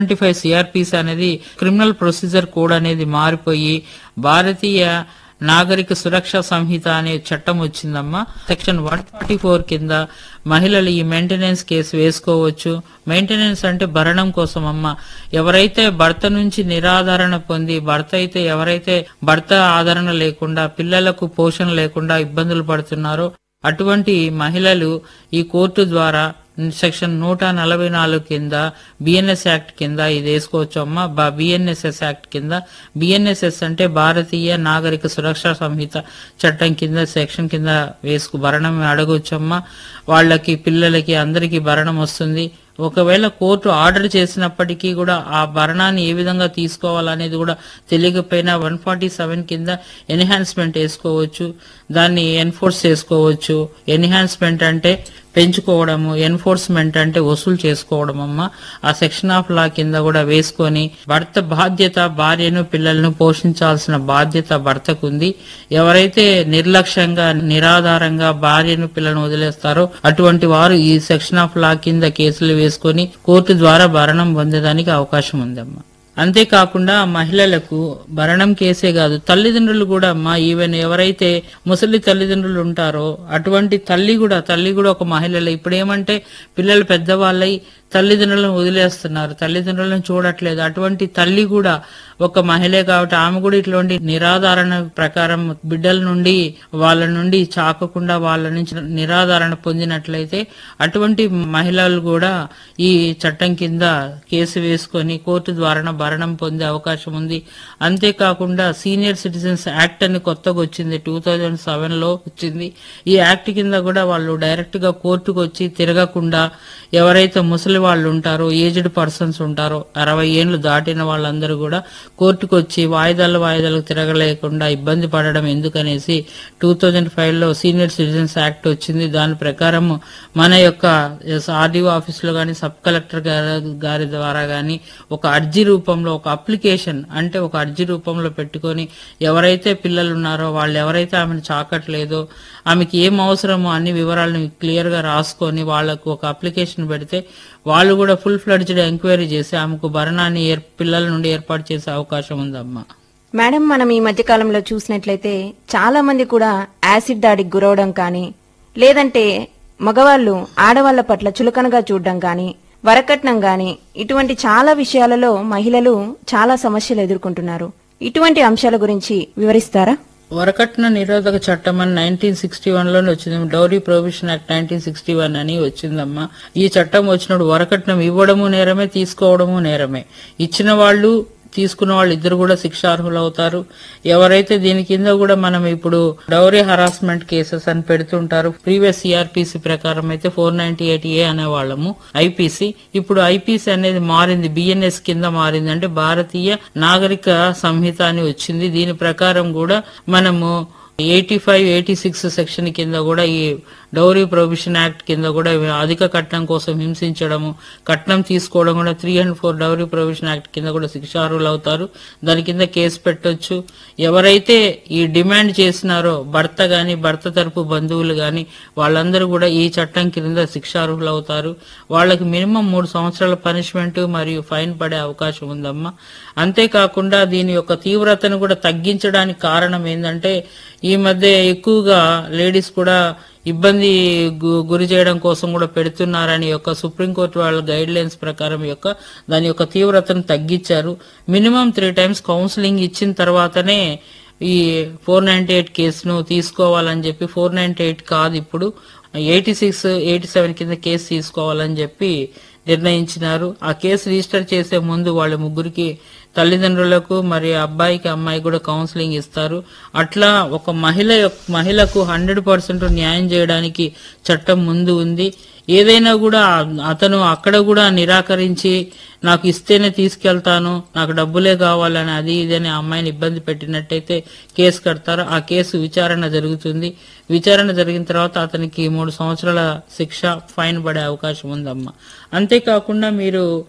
twenty five CrPC అనేది criminal procedure code అనేది మారిపోయి భారతీయ నాగరిక సురక్ష సంహిత అనే చట్టం వచ్చిందమ్మా సెక్షన్ వన్ ఫార్టీ ఫోర్ కింద మహిళలు ఈ మెయింటెనెన్స్ కేసు వేసుకోవచ్చు మెయింటెనెన్స్ అంటే భరణం కోసం అమ్మ ఎవరైతే భర్త నుంచి నిరాదరణ పొంది భర్త అయితే ఎవరైతే భర్త ఆదరణ లేకుండా పిల్లలకు పోషణ లేకుండా ఇబ్బందులు పడుతున్నారో అటువంటి మహిళలు ఈ కోర్టు ద్వారా సెక్షన్ నూట నలభై నాలుగు కింద బిఎన్ఎస్ యాక్ట్ కింద ఇది వేసుకోవచ్చు అమ్మా బిఎన్ఎస్ఎస్ యాక్ట్ కింద బిఎన్ఎస్ఎస్ అంటే భారతీయ నాగరిక సురక్షా సంహిత చట్టం కింద సెక్షన్ కింద వేసుకు భరణం అడగొచ్చమ్మా వాళ్ళకి పిల్లలకి అందరికీ భరణం వస్తుంది ఒకవేళ కోర్టు ఆర్డర్ చేసినప్పటికీ కూడా ఆ భరణాన్ని ఏ విధంగా తీసుకోవాలనేది కూడా తెలియకపోయినా వన్ ఫార్టీ సెవెన్ కింద ఎన్హాన్స్మెంట్ వేసుకోవచ్చు దాన్ని ఎన్ఫోర్స్ చేసుకోవచ్చు ఎన్హాన్స్మెంట్ అంటే పెంచుకోవడము ఎన్ఫోర్స్మెంట్ అంటే వసూలు చేసుకోవడం అమ్మ ఆ సెక్షన్ ఆఫ్ లా కింద కూడా వేసుకొని భర్త బాధ్యత భార్యను పిల్లలను పోషించాల్సిన బాధ్యత భర్తకు ఉంది ఎవరైతే నిర్లక్ష్యంగా నిరాధారంగా భార్యను పిల్లలను వదిలేస్తారో అటువంటి వారు ఈ సెక్షన్ ఆఫ్ లా కింద కేసులు వేసుకొని కోర్టు ద్వారా భరణం పొందేదానికి అవకాశం ఉందమ్మా అంతేకాకుండా మహిళలకు భరణం కేసే కాదు తల్లిదండ్రులు కూడా అమ్మా ఈవెన్ ఎవరైతే ముసలి తల్లిదండ్రులు ఉంటారో అటువంటి తల్లి కూడా తల్లి కూడా ఒక మహిళలే ఇప్పుడు ఏమంటే పిల్లలు పెద్దవాళ్ళై తల్లిదండ్రులను వదిలేస్తున్నారు తల్లిదండ్రులను చూడట్లేదు అటువంటి తల్లి కూడా ఒక మహిళే కాబట్టి ఆమె కూడా ఇటువంటి నిరాధారణ ప్రకారం బిడ్డల నుండి వాళ్ళ నుండి చాకకుండా వాళ్ళ నుంచి నిరాధారణ పొందినట్లయితే అటువంటి మహిళలు కూడా ఈ చట్టం కింద కేసు వేసుకొని కోర్టు ద్వారా భరణం పొందే అవకాశం ఉంది అంతేకాకుండా సీనియర్ సిటిజన్స్ యాక్ట్ అని కొత్తగా వచ్చింది టూ థౌజండ్ సెవెన్ లో వచ్చింది ఈ యాక్ట్ కింద కూడా వాళ్ళు డైరెక్ట్ గా కోర్టుకు వచ్చి తిరగకుండా ఎవరైతే ముసలి వాళ్ళు ఉంటారో ఏజ్డ్ పర్సన్స్ ఉంటారో అరవై ఏళ్లు దాటిన వాళ్ళందరూ కూడా కోర్టుకు వచ్చి వాయిదాలు వాయిదాలకు తిరగలేకుండా ఇబ్బంది పడడం ఎందుకనేసి టూ థౌజండ్ ఫైవ్ లో సీనియర్ సిటిజన్స్ యాక్ట్ వచ్చింది దాని ప్రకారం మన యొక్క ఆర్డీఓ ఆఫీస్ లో గాని సబ్ కలెక్టర్ గారి- గారి ద్వారా గాని ఒక అర్జీ రూపంలో ఒక అప్లికేషన్ అంటే ఒక అర్జీ రూపంలో పెట్టుకొని ఎవరైతే పిల్లలు ఉన్నారో వాళ్ళు ఎవరైతే ఆమెను చాకట్లేదో ఆమెకి ఏం అవసరమో అన్ని వివరాలను క్లియర్ గా రాసుకొని వాళ్లకు ఒక అప్లికేషన్ పెడితే వాళ్ళు కూడా ఫుల్ ఫ్లడ్జ్డ్ ఎంక్వైరీ చేసి ఆమెకు భరణాన్ని ఏర్- పిల్లల నుండి ఏర్పాటు చేసే అవకాశం ఉందమ్మా మేడం మనం ఈ మధ్య కాలంలో చూసినట్లయితే చాలా మంది కూడా యాసిడ్ దాడికి గురవడం కానీ లేదంటే మగవాళ్ళు ఆడవాళ్ల పట్ల చులకనగా చూడడం కానీ వరకట్నం గాని ఇటువంటి చాలా విషయాలలో మహిళలు చాలా సమస్యలు ఎదుర్కొంటున్నారు ఇటువంటి అంశాల గురించి వివరిస్తారా వరకట్న నిరోధక చట్టం అని నైన్టీన్ సిక్స్టీ వన్ లోనే వచ్చింది dowry prohibition act nineteen sixty one అని వచ్చిందమ్మా ఈ చట్టం వచ్చినప్పుడు వరకట్నం ఇవ్వడము నేరమే తీసుకోవడము నేరమే ఇచ్చిన వాళ్ళు తీసుకున్న వాళ్ళు ఇద్దరు కూడా శిక్షార్హులు అవుతారు ఎవరైతే దీని కింద కూడా మనం ఇప్పుడు డౌరీ హరాస్మెంట్ కేసెస్ అని పెడుతుంటారు ప్రీవియస్ సిఆర్పిసి ప్రకారం అయితే ఫోర్ నైన్టీ ఎయిట్ ఏ అనే వాళ్ళము ఐపీసీ ఇప్పుడు ఐపీసీ అనేది మారింది బిఎన్ఎస్ కింద మారింది అంటే భారతీయ నాగరిక సంహిత అని వచ్చింది దీని ప్రకారం కూడా మనము eighty five eighty six section కింద కూడా ఈ డౌరీ ప్రొహిబిషన్ యాక్ట్ కింద కూడా అధిక కట్నం కోసం హింసించడము కట్నం తీసుకోవడం కూడా three and four dowry prohibition act కింద కూడా శిక్షార్హులు అవుతారు దాని కింద కేసు పెట్టొచ్చు ఎవరైతే ఈ డిమాండ్ చేసినారో భర్త గాని భర్త తరపు బంధువులు గాని వాళ్ళందరూ కూడా ఈ చట్టం కింద శిక్షార్హులు అవుతారు వాళ్ళకి మినిమం మూడు సంవత్సరాల పనిష్మెంట్ మరియు ఫైన్ పడే అవకాశం ఉందమ్మా అంతేకాకుండా దీని యొక్క తీవ్రతను కూడా తగ్గించడానికి కారణం ఏంటంటే ఈ మధ్య ఎక్కువగా లేడీస్ కూడా ఇబ్బంది గు- గురి చేయడం కోసం కూడా పెడుతున్నారని యొక్క సుప్రీంకోర్టు వాళ్ళ గైడ్ లైన్స్ ప్రకారం యొక్క దాని యొక్క తీవ్రతను తగ్గించారు మినిమం త్రీ టైమ్స్ కౌన్సిలింగ్ ఇచ్చిన తర్వాతనే ఈ ఫోర్ నైన్టీ ఎయిట్ కేసును తీసుకోవాలని చెప్పి ఫోర్ నైన్టీ ఎయిట్ కాదు ఇప్పుడు ఎయిటీ సిక్స్ ఎయిటీ సెవెన్ కింద కేసు తీసుకోవాలని చెప్పి నిర్ణయించినారు ఆ కేసు రిజిస్టర్ చేసే ముందు వాళ్ళ ముగ్గురికి తల్లిదండ్రులకు మరి అబ్బాయికి అమ్మాయి కూడా కౌన్సిలింగ్ ఇస్తారు అట్లా ఒక మహిళ యొక్క- మహిళకు హండ్రెడ్ పర్సెంట్ న్యాయం చేయడానికి చట్టం ముందు ఉంది ఏదైనా కూడా అతను అక్కడ కూడా నిరాకరించి నాకు ఇస్తేనే తీసుకెళ్తాను నాకు డబ్బులే కావాలని అది ఇది అని ఆ అమ్మాయిని ఇబ్బంది పెట్టినట్టయితే కేసు కడతారు ఆ కేసు విచారణ జరుగుతుంది విచారణ జరిగిన తర్వాత అతనికి మూడు సంవత్సరాల శిక్ష ఫైన్ పడే అవకాశం ఉందమ్మా అంతేకాకుండా మీరు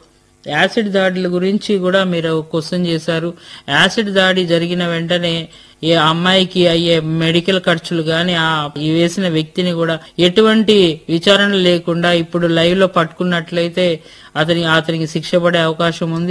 యాసిడ్ దాడుల గురించి కూడా మీరు క్వశ్చన్ చేశారు యాసిడ్ దాడి జరిగిన వెంటనే ఏ అమ్మాయికి అయ్యే మెడికల్ ఖర్చులు గాని ఆ ఈ వేసిన వ్యక్తిని కూడా ఎటువంటి విచారణ లేకుండా ఇప్పుడు లైవ్ లో పట్టుకున్నట్లయితే అతని అతనికి శిక్ష పడే అవకాశం ఉంది